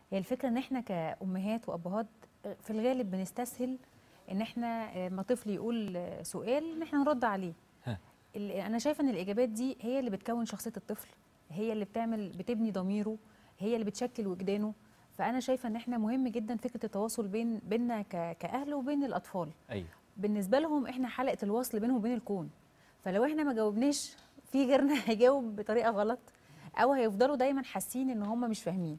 هي الفكره ان احنا كامهات وابهات في الغالب بنستسهل ان احنا ما طفل يقول سؤال ان احنا نرد عليه ها. ال- انا شايفه ان الاجابات دي هي اللي بتكون شخصيه الطفل هي اللي بتعمل بتبني ضميره هي اللي بتشكل وجدانه فانا شايفه ان احنا مهم جدا فكره التواصل بين بيننا ك- كاهل وبين الاطفال ايوه بالنسبه لهم احنا حلقه الوصل بينهم وبين الكون فلو احنا ما جاوبناش في غيرنا هيجاوب بطريقه غلط او هيفضلوا دايما حاسين ان هم مش فاهمين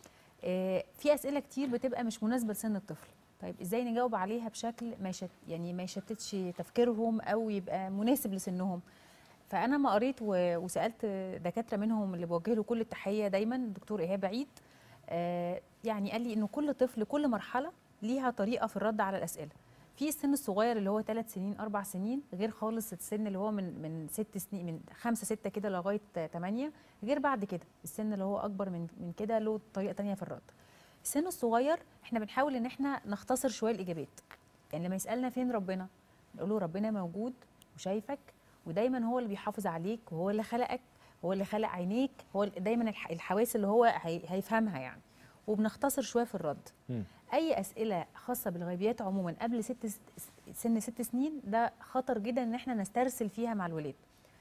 آه، في اسئله كتير بتبقى مش مناسبه لسن الطفل طيب ازاي نجاوب عليها بشكل ما يشت يعني ما يشتتش تفكيرهم او يبقى مناسب لسنهم فانا ما قريت و- وسالت دكاتره منهم اللي بوجه له كل التحيه دايما الدكتور ايهاب عيد آه، يعني قال لي انه كل طفل كل مرحله ليها طريقه في الرد على الاسئله في السن الصغير اللي هو ثلاث سنين اربع سنين غير خالص السن اللي هو من من ست سنين من خمسه سته كده لغايه ثمانيه غير بعد كده السن اللي هو اكبر من من كده له طريقه تانية في الرد السن الصغير احنا بنحاول ان احنا نختصر شويه الاجابات يعني لما يسالنا فين ربنا نقول له ربنا موجود وشايفك ودايما هو اللي بيحافظ عليك وهو اللي خلقك هو اللي خلق عينيك هو ال- دايما الح- الحواس اللي هو هي- هيفهمها يعني وبنختصر شويه في الرد مم. اي اسئله خاصه بالغيبيات عموما قبل ست س- سن ست سنين ده خطر جدا ان احنا نسترسل فيها مع الولاد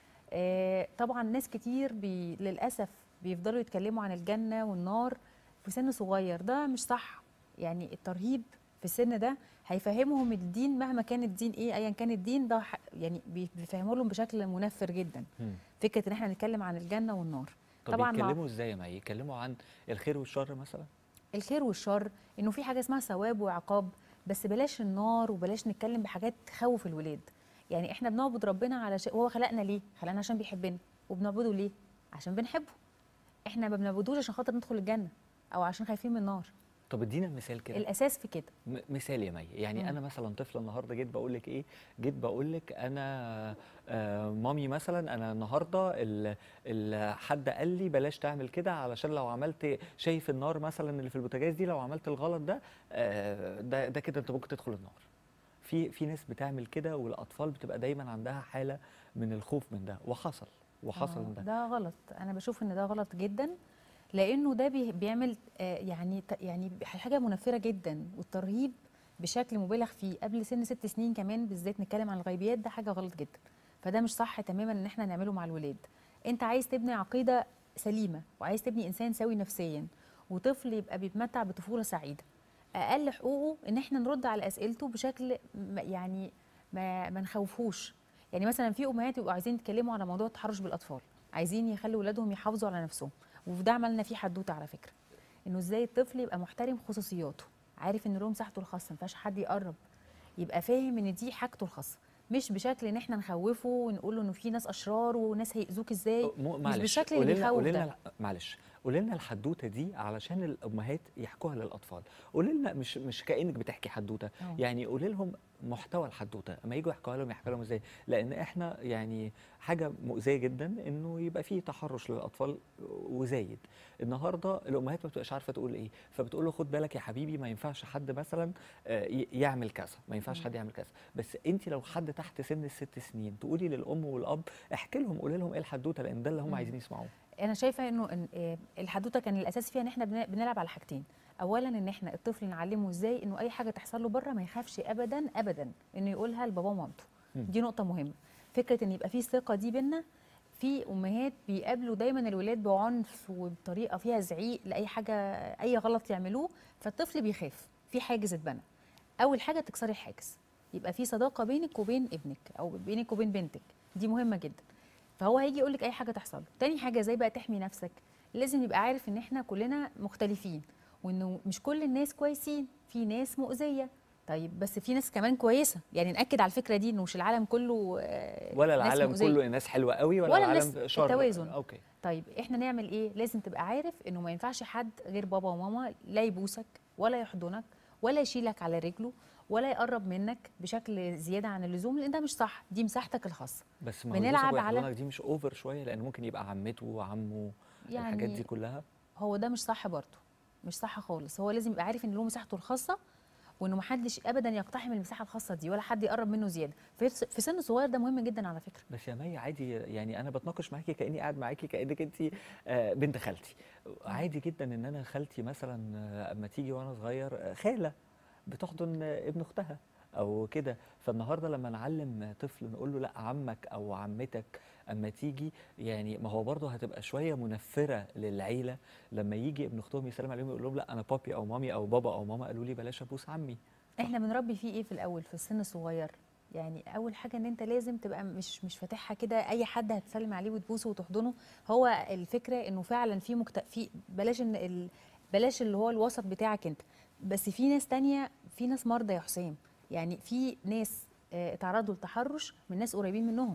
آه، طبعا ناس كتير بي للاسف بيفضلوا يتكلموا عن الجنه والنار في سن صغير ده مش صح يعني الترهيب في السن ده هيفهمهم الدين مهما كان الدين ايه ايا كان الدين ده ح- يعني بي- بيفهموا لهم بشكل منفر جدا مم. فكره ان احنا نتكلم عن الجنه والنار طب طبعاً مع- يتكلموا ازاي يا معي يتكلموا عن الخير والشر مثلا الخير والشر انه في حاجه اسمها ثواب وعقاب بس بلاش النار وبلاش نتكلم بحاجات تخوف الولاد يعني احنا بنعبد ربنا على شيء وهو خلقنا ليه خلقنا عشان بيحبنا وبنعبده ليه عشان بنحبه احنا ما بنعبدوش عشان خاطر ندخل الجنه او عشان خايفين من النار طب ادينا مثال كده الاساس في كده م- مثال يا مي يعني مم. انا مثلا طفل النهارده جيت بقول لك ايه جيت بقول لك انا آه مامي مثلا انا النهارده ال- ال- حد قال لي بلاش تعمل كده علشان لو عملت شايف النار مثلا اللي في البوتاجاز دي لو عملت الغلط ده آه ده ده كده انت ممكن تدخل النار في في ناس بتعمل كده والاطفال بتبقى دايما عندها حاله من الخوف من ده وحصل وحصل آه، من ده ده غلط انا بشوف ان ده غلط جدا لانه ده بي- بيعمل آه، يعني ت- يعني حاجه منفره جدا والترهيب بشكل مبالغ فيه قبل سن ست سنين كمان بالذات نتكلم عن الغيبيات ده حاجه غلط جدا فده مش صح تماما ان احنا نعمله مع الولاد انت عايز تبني عقيده سليمه وعايز تبني انسان سوي نفسيا وطفل يبقى بيتمتع بطفوله سعيده اقل حقوقه ان احنا نرد على اسئلته بشكل م- يعني ما ما نخوفوش يعني مثلا في امهات يبقوا عايزين يتكلموا على موضوع التحرش بالاطفال عايزين يخلوا ولادهم يحافظوا على نفسهم وده عملنا فيه حدوته على فكره انه ازاي الطفل يبقى محترم خصوصياته عارف ان له مساحته الخاصه ما ينفعش حد يقرب يبقى فاهم ان دي حاجته الخاصه مش بشكل ان احنا نخوفه ونقول له انه في ناس اشرار وناس هيأذوك ازاي مو- مش معلش بالشكل اللي قولي لنا بيخوف قولي ده لنا الح- معلش قولي لنا الحدوته دي علشان الامهات يحكوها للاطفال قولي لنا مش مش كانك بتحكي حدوته أه. يعني قولي لهم محتوى الحدوته اما يجوا يحكوها لهم يحكوا لهم ازاي لان احنا يعني حاجه مؤذيه جدا انه يبقى فيه تحرش للاطفال وزايد النهارده الامهات ما بتبقاش عارفه تقول ايه فبتقول له خد بالك يا حبيبي ما ينفعش حد مثلا آه، ي- يعمل كذا ما ينفعش مم. حد يعمل كذا بس انت لو حد تحت سن الست سنين تقولي للام والاب احكي لهم قولي لهم ايه الحدوته لان ده اللي هم مم. عايزين يسمعوه انا شايفه انه إن آه، الحدوته كان الاساس فيها ان احنا بن- بنلعب على حاجتين اولا ان احنا الطفل نعلمه ازاي انه اي حاجه تحصل له بره ما يخافش ابدا ابدا انه يقولها لباباه ومامته مم. دي نقطه مهمه فكره ان يبقى في ثقه دي بينا في امهات بيقابلوا دايما الولاد بعنف وبطريقه فيها زعيق لاي حاجه اي غلط يعملوه فالطفل بيخاف في حاجز اتبنى اول حاجه تكسري الحاجز يبقى في صداقه بينك وبين ابنك او بينك وبين بنتك دي مهمه جدا فهو هيجي يقول لك اي حاجه تحصل له تاني حاجه زي بقى تحمي نفسك لازم يبقى عارف ان احنا كلنا مختلفين وانه مش كل الناس كويسين في ناس مؤذيه طيب بس في ناس كمان كويسه يعني ناكد على الفكره دي انه مش العالم كله آه، ولا ناس العالم مؤذية. كله ناس حلوه قوي ولا, ولا العالم الناس شر التوازن. اوكي طيب احنا نعمل ايه لازم تبقى عارف انه ما ينفعش حد غير بابا وماما لا يبوسك ولا يحضنك ولا يشيلك على رجله ولا يقرب منك بشكل زياده عن اللزوم لان ده مش صح دي مساحتك الخاصه بس ما هو بنلعب بنلعب على- على دي مش اوفر شويه لان ممكن يبقى عمته وعمه يعني الحاجات دي كلها هو ده مش صح برضه مش صح خالص هو لازم يبقى عارف ان له مساحته الخاصه وانه محدش ابدا يقتحم المساحه الخاصه دي ولا حد يقرب منه زياده في في سن صغير ده مهم جدا على فكره بس يا مي عادي يعني انا بتناقش معاكي كاني قاعد معاكي كانك انت بنت خالتي عادي جدا ان انا خالتي مثلا آه، اما تيجي وانا صغير آه، خاله بتحضن آه، ابن اختها او كده فالنهارده لما نعلم طفل نقول له لا عمك او عمتك اما تيجي يعني ما هو برضه هتبقى شويه منفره للعيله لما يجي ابن اختهم يسلم عليهم يقول لهم لا انا بابي او مامي او بابا او ماما قالوا لي بلاش ابوس عمي احنا بنربي فيه ايه في الاول في السن الصغير يعني اول حاجه ان انت لازم تبقى مش مش فاتحها كده اي حد هتسلم عليه وتبوسه وتحضنه هو الفكره انه فعلا في مكت... في بلاش ان ال... بلاش اللي هو الوسط بتاعك انت بس في ناس تانية في ناس مرضى يا حسام يعني في ناس آه، اتعرضوا للتحرش من ناس قريبين منهم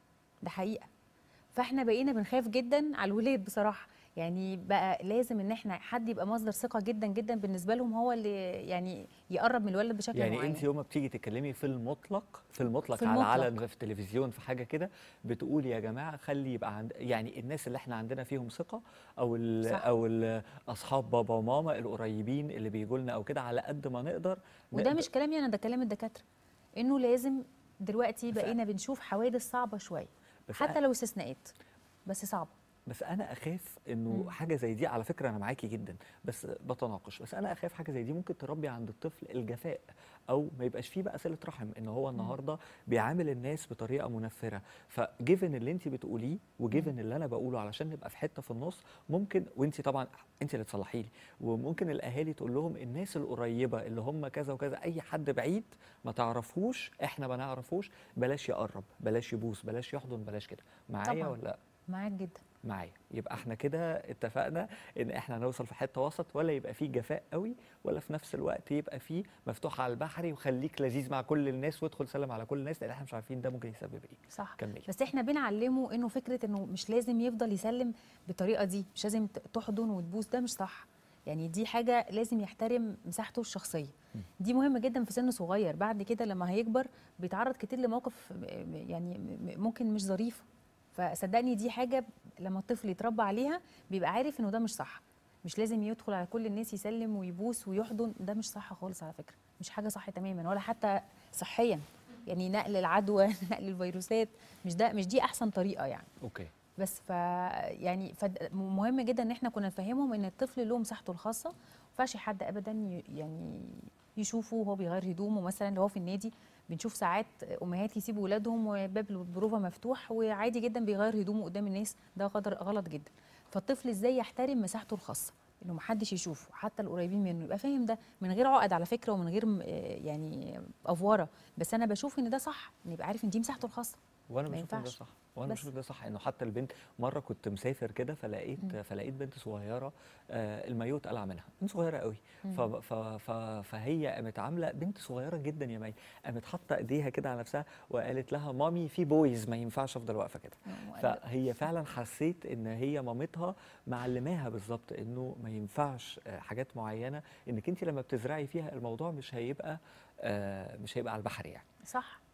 ده حقيقه فاحنا بقينا بنخاف جدا على الولاد بصراحه يعني بقى لازم ان احنا حد يبقى مصدر ثقه جدا جدا بالنسبه لهم هو اللي يعني يقرب من الولد بشكل يعني معين انت يوم ما بتيجي تتكلمي في المطلق في المطلق في على المطلق. علن في التلفزيون في حاجه كده بتقولي يا جماعه خلي يبقى عند يعني الناس اللي احنا عندنا فيهم ثقه او ال صح. او ال اصحاب بابا وماما القريبين اللي بيجوا لنا او كده على قد ما نقدر وده نقدر- مش كلامي انا ده كلام الدكاتره انه لازم دلوقتي بس بقينا بنشوف حوادث صعبه شويه بس حتى لو استثناءات بس صعبه بس انا اخاف انه مم. حاجه زي دي على فكره انا معاكي جدا بس بتناقش بس انا اخاف حاجه زي دي ممكن تربي عند الطفل الجفاء او ما يبقاش فيه بقى صله رحم ان هو النهارده بيعامل الناس بطريقه منفره فجيفن اللي انت بتقوليه وجيفن اللي انا بقوله علشان نبقى في حته في النص ممكن وانت طبعا انت اللي تصلحي لي وممكن الاهالي تقول لهم الناس القريبه اللي هم كذا وكذا اي حد بعيد ما تعرفوش احنا ما نعرفوش بلاش يقرب بلاش يبوس بلاش يحضن بلاش كده معايا طبعاً. ولا لأ؟ معاك جدا معايا يبقى احنا كده اتفقنا ان احنا نوصل في حته وسط ولا يبقى فيه جفاء قوي ولا في نفس الوقت يبقى فيه مفتوح على البحري وخليك لذيذ مع كل الناس وادخل سلم على كل الناس لان احنا مش عارفين ده ممكن يسبب ايه صح كملي بس احنا بنعلمه انه فكره انه مش لازم يفضل يسلم بالطريقه دي مش لازم ت- تحضن وتبوس ده مش صح يعني دي حاجه لازم يحترم مساحته الشخصيه م. دي مهمه جدا في سن صغير بعد كده لما هيكبر بيتعرض كتير لمواقف م- م- يعني م- ممكن مش ظريفه فصدقني دي حاجه لما الطفل يتربى عليها بيبقى عارف انه ده مش صح مش لازم يدخل على كل الناس يسلم ويبوس ويحضن ده مش صح خالص على فكره مش حاجه صح تماما ولا حتى صحيا يعني نقل العدوى نقل الفيروسات مش ده مش دي احسن طريقه يعني اوكي بس ف يعني فد- مهم جدا ان احنا كنا نفهمهم ان الطفل له مساحته الخاصه ما ينفعش حد ابدا ي- يعني يشوفه وهو بيغير هدومه مثلا لو هو في النادي بنشوف ساعات امهات يسيبوا ولادهم وباب البروفه مفتوح وعادي جدا بيغير هدومه قدام الناس ده غدر غلط جدا فالطفل ازاي يحترم مساحته الخاصه انه محدش يشوفه حتى القريبين منه يبقى فاهم ده من غير عقد على فكره ومن غير م- آه يعني افوره بس انا بشوف ان ده صح ان يبقى عارف ان دي مساحته الخاصه وانا ما بشوف ان ده ينفعش. صح وانا بس. بشوف ده صح انه حتى البنت مره كنت مسافر كده فلقيت فلقيت بنت صغيره آه المايوه اتقلع منها بنت صغيره قوي ف ف ف فهي قامت عامله بنت صغيره جدا يا مي قامت حاطه ايديها كده على نفسها وقالت لها مامي في بويز ما ينفعش افضل واقفه كده فهي فعلا حسيت ان هي مامتها معلماها بالظبط انه ما ينفعش آه، حاجات معينه انك انت لما بتزرعي فيها الموضوع مش هيبقى آه، مش هيبقى على البحر يعني صح